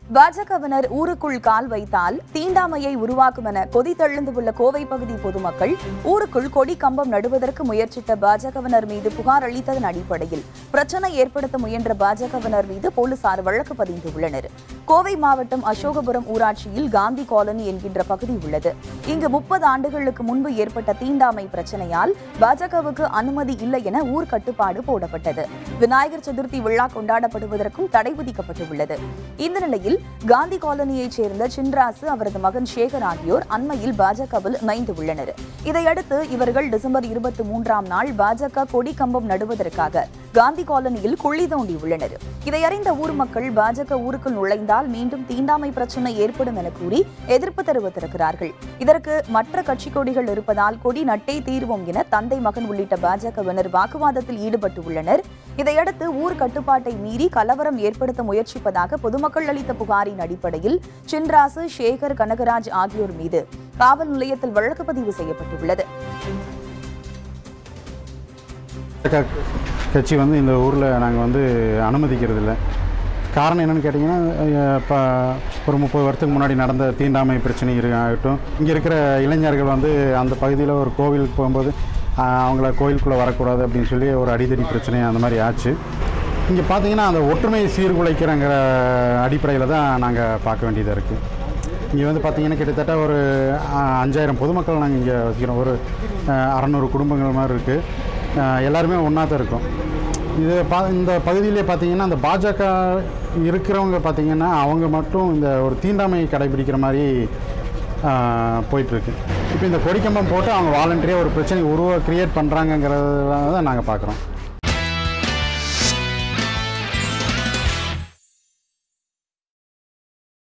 பாஜகவினர் ஊருக்குள் கால் வைத்தால் தீண்டாமையை உருவாக்கும் என கொதித்தெழுந்து உள்ள கோவை பகுதி பொதுமக்கள் ஊருக்குள் கொடி கம்பம் நடுவதற்கு முயற்சித்த பாஜகவினர் மீது புகார் அளித்ததன் அடிப்படையில் பிரச்சனை ஏற்படுத்த முயன்ற பாஜகவினர் மீது போலீசார் வழக்கு பதிந்துள்ளனர் கோவை மாவட்டம் அசோகபுரம் ஊராட்சியில் காந்தி காலனி என்கின்ற பகுதி உள்ளது இங்கு முப்பது ஆண்டுகளுக்கு முன்பு ஏற்பட்ட தீண்டாமை பிரச்சனையால் பாஜகவுக்கு அனுமதி இல்லை என ஊர் கட்டுப்பாடு போடப்பட்டது விநாயகர் சதுர்த்தி விழா கொண்டாடப்படுவதற்கும் தடை விதிக்கப்பட்டுள்ளது இந்த நிலையில் காந்தி காலனியைச் சேர்ந்த சின்ராசு அவரது மகன் சேகர் ஆகியோர் அண்மையில் பாஜகவில் இணைந்து உள்ளனர் இதையடுத்து இவர்கள் டிசம்பர் இருபத்தி மூன்றாம் நாள் பாஜக கொடி கம்பம் நடுவதற்காக காந்தி காலனியில் குழி தோண்டியுள்ளனர் இதை அறிந்த ஊர் மக்கள் பாஜக ஊருக்குள் நுழைந்தால் மீண்டும் தீண்டாமை பிரச்சனை ஏற்படும் என கூறி எதிர்ப்பு தெரிவித்திருக்கிறார்கள் இதற்கு மற்ற கட்சி கொடிகள் இருப்பதால் கொடி நட்டே தீர்வோம் என தந்தை மகன் உள்ளிட்ட பாஜகவினர் வாக்குவாதத்தில் ஈடுபட்டு உள்ளனர் இதையடுத்து ஊர் கட்டுப்பாட்டை மீறி கலவரம் ஏற்படுத்த முயற்சிப்பதாக பொதுமக்கள் அளித்த புகாரின் அடிப்படையில் சின்ராசு சேகர் கனகராஜ் ஆகியோர் மீது காவல் நிலையத்தில் வழக்கு பதிவு செய்யப்பட்டுள்ளது பாஜக கட்சி வந்து இந்த ஊரில் நாங்கள் வந்து அனுமதிக்கிறது இல்லை காரணம் என்னென்னு கேட்டிங்கன்னா இப்போ ஒரு முப்பது வருஷத்துக்கு முன்னாடி நடந்த தீண்டாமை பிரச்சனை இரு- ஆகட்டும் இங்கே இருக்கிற இளைஞர்கள் வந்து அந்த பகுதியில் ஒரு கோவிலுக்கு போகும்போது ஆஹ், அவங்கள கோயிலுக்குள்ளே வரக்கூடாது அப்படின்னு சொல்லி ஒரு அடிதடி பிரச்சனை அந்த மாதிரி ஆச்சு இங்கே பார்த்தீங்கன்னா அந்த ஒற்றுமையை சீர்குலைக்கிறங்கிற அடிப்படையில் தான் நாங்கள் பார்க்க வேண்டியதாக இருக்குது இங்கே வந்து பார்த்தீங்கன்னா கிட்டத்தட்ட ஒரு ஆஹ், அஞ்சாயிரம் பொதுமக்கள் நாங்கள் இங்கே வச்சுக்கிறோம் ஒரு ஆஹ், அறநூறு குடும்பங்கள் மாதிரி இருக்குது எல்லாருமே ஒன்றா தான் இருக்கோம் இது பா இந்த பகுதியிலே பார்த்தீங்கன்னா அந்த பாஜக இருக்கிறவங்க பார்த்தீங்கன்னா அவங்க மட்டும் இந்த ஒரு தீண்டாமை கடைபிடிக்கிற மாதிரி ஆஹ், போயிட்டுருக்கு இப்போ இந்த கொடிக்கம்பம் போட்டு அவங்க வாலண்டரியாக ஒரு பிரச்சனை உருவ கிரியேட் பண்ணுறாங்கங்கிறத தான் நாங்கள் பார்க்குறோம்